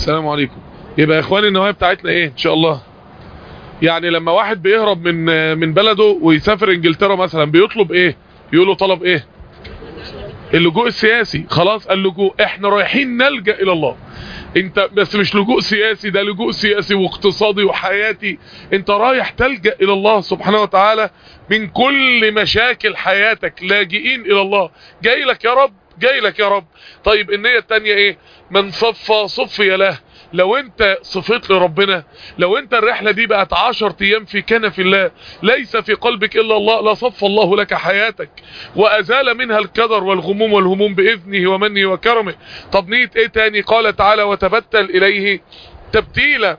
السلام عليكم يبقى يا اخواني النوايا بتاعتنا ايه ان شاء الله يعني لما واحد بيهرب من من بلده ويسافر انجلترا مثلا بيطلب ايه يقولوا طلب ايه اللجوء السياسي خلاص اللجوء احنا رايحين نلجأ الى الله انت بس مش لجوء سياسي ده لجوء سياسي واقتصادي وحياتي انت رايح تلجأ الى الله سبحانه وتعالى من كل مشاكل حياتك لاجئين الى الله جاي لك يا رب جاي لك يا رب طيب النية التانية ايه من صفى صفي له لو انت صفيت لربنا لو انت الرحلة دي بقت عشر ايام في كنف الله ليس في قلبك الا الله لصف الله لك حياتك وازال منها الكدر والغموم والهموم باذنه ومنه وكرمه طب نية ايه تاني قال تعالى وتبتل اليه تبتيلا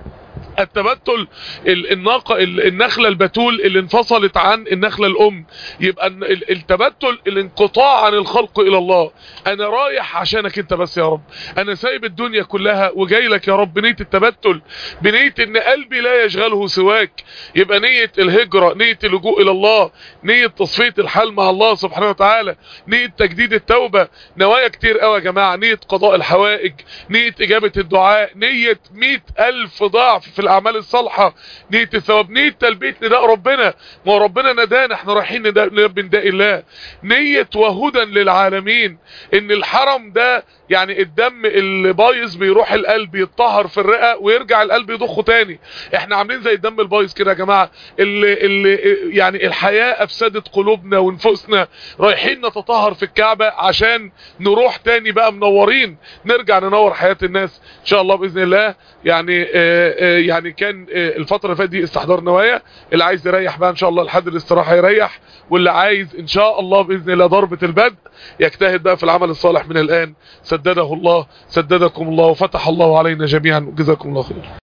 التبتل الناقة النخلة البتول اللي انفصلت عن النخلة الام يبقى التبتل الانقطاع عن الخلق الى الله انا رايح عشانك انت بس يا رب انا سايب الدنيا كلها وجاي لك يا رب بنية التبتل بنية ان قلبي لا يشغله سواك يبقى نية الهجرة نية اللجوء الى الله نية تصفية الحال مع الله سبحانه وتعالى نية تجديد التوبة نوايا كتير قوي يا جماعة نية قضاء الحوائج نية اجابة الدعاء نية مئة الف ضعف في الاعمال الصالحة نية الثواب نية تلبية نداء ربنا ما هو ربنا ندانا احنا رايحين نلبي نداء الله نية وهدى للعالمين ان الحرم ده يعني الدم اللي بايظ بيروح القلب يتطهر في الرئة ويرجع القلب يضخه تاني احنا عاملين زي الدم البايظ كده يا جماعة اللي, اللي يعني الحياة افسدت قلوبنا ونفوسنا رايحين نتطهر في الكعبة عشان نروح تاني بقى منورين نرجع ننور حياة الناس ان شاء الله باذن الله يعني آآ آآ يعني كان الفترة اللي فاتت دي استحضار نوايا اللي عايز يريح بقى ان شاء الله لحد الاستراحة يريح واللي عايز ان شاء الله باذن الله ضربة البدء يجتهد بقى في العمل الصالح من الان سدده الله سددكم الله وفتح الله علينا جميعا جزاكم الله خير